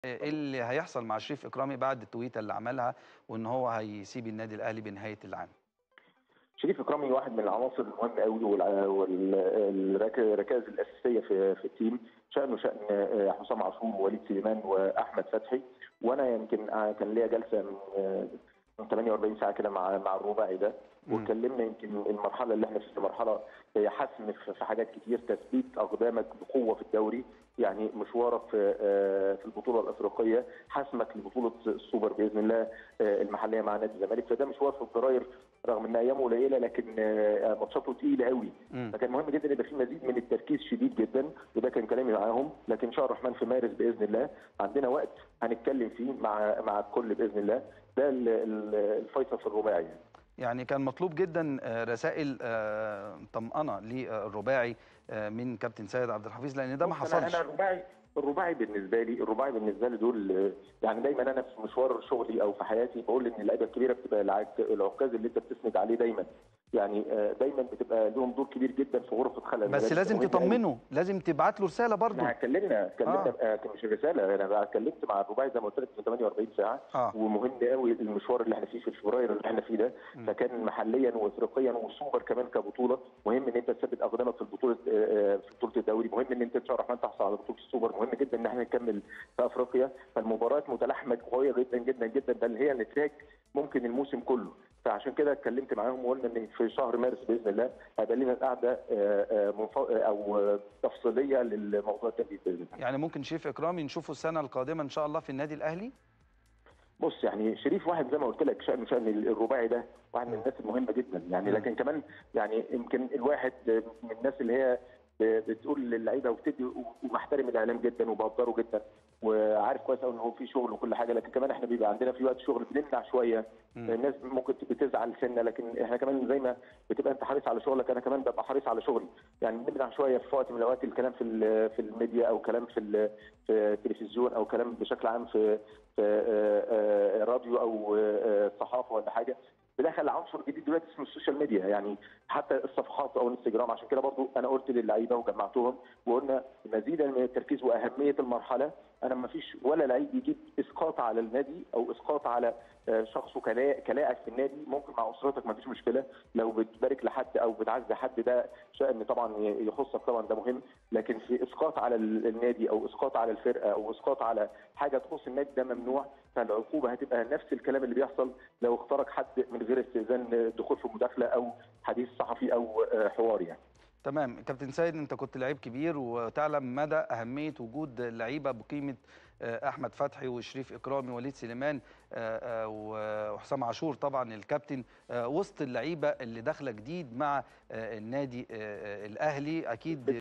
ايه اللي هيحصل مع شريف اكرامي بعد التويته اللي عملها وان هو هيسيب النادي الاهلي بنهايه العام شريف اكرامي واحد من العناصر المهمه قوي والركائز الاساسيه في في التيم شانه شان حسام عاشور ووليد سليمان واحمد فتحي وانا يمكن كان ليا جلسه من من 48 ساعه كده مع مع الرباعي ده واتكلمنا يمكن المرحله اللي احنا فيها مرحله هي حسم في حاجات كتير تثبيت اقدامك بقوه في الدوري يعني مشوارك في في البطوله الافريقيه حسمك لبطوله السوبر باذن الله المحليه مع نادي الزمالك فده مشوار في الجراير رغم ان ايامه قليله لكن ماتشاته تقيله قوي فكان مهم جدا يبقى في مزيد من التركيز شديد جدا وده كان كلامي معاهم لكن ان شاء الله الرحمن في مارس باذن الله عندنا وقت هنتكلم فيه مع مع الكل باذن الله ده الفيصل في الرباعي يعني. يعني كان مطلوب جدا رسائل طمأنة للرباعي من كابتن سيد عبد الحفيظ لان ده ما حصلش انا الرباعي الرباعي بالنسبه لي الرباعي بالنسبه لي دول يعني دايما انا في مشوار شغلي او في حياتي بقول ان اللعيبه الكبيره بتبقى العكاز اللي انت بتسند عليه دايما يعني دايما بتبقى لهم دور كبير جدا في غرفه خلع بس لازم تطمنه لازم تبعت له رساله برضه اتكلمنا اتكلمنا آه. مش رساله انا اتكلمت مع الرباعي زي ما قلت لك في 48 ساعه آه. ومهم قوي المشوار اللي احنا فيه في فبراير اللي احنا فيه ده م. فكان محليا وافريقيا والسوبر كمان كبطوله مهم ان انت تثبت اقدامك في البطوله في بطوله الدوري مهم ان انت ان شاء الله الرحمن تحصل على بطوله السوبر مهم جدا ان احنا نكمل في افريقيا فالمباريات متلاحمه قويه جدا جدا جدا بل هي نتاج ممكن الموسم كله فعشان كده اتكلمت معاهم وقلنا ان في شهر مارس باذن الله هيبقى لنا قاعده او تفصيليه للموضوع التجديد باذن الله. يعني ممكن شريف اكرامي نشوفه السنه القادمه ان شاء الله في النادي الاهلي؟ بص يعني شريف واحد زي ما قلت لك شأن شأن الرباعي ده واحد من الناس المهمه جدا يعني لكن كمان يعني يمكن الواحد من الناس اللي هي بتقول للعيبه وبتدي ومحترم الاعلام جدا وبقدره جدا وعارف كويس قوي ان هو في شغل وكل حاجه لكن كمان احنا بيبقى عندنا في وقت شغل بنمنع شويه م. الناس ممكن بتزعل سنه لكن احنا كمان زي ما بتبقى انت حريص على شغلك انا كمان ببقى حريص على شغلي يعني بنمنع شويه في وقت من الاوقات الكلام في في الميديا او كلام في في التلفزيون او كلام بشكل عام في في راديو او صحافه ولا حاجه بدخل عنصر جديد دلوقتي اسمه السوشيال ميديا يعني حتى الصفحات او الانستجرام عشان كده برضو انا قلت للعيبه وجمعتهم وقلنا مزيدا من التركيز واهميه المرحله انا ما فيش ولا لعيب يجيب اسقاط على النادي او اسقاط على شخصه كلاعب في النادي ممكن مع اسرتك ما فيش مشكله لو بتبارك لحد او بتعزي حد ده شان طبعا يخصك طبعا ده مهم لكن في اسقاط على النادي او اسقاط على الفرقه او اسقاط على حاجه تخص النادي ده ممنوع فالعقوبه هتبقى نفس الكلام اللي بيحصل لو اخترق حد من غير استئذان الدخول في مداخله او حديث صحفي او حوار يعني تمام كابتن سيد انت كنت لعيب كبير وتعلم مدى اهميه وجود لعيبه بقيمه احمد فتحي وشريف اكرامي ووليد سليمان وحسام عاشور طبعا الكابتن وسط اللعيبه اللي داخله جديد مع النادي الاهلي اكيد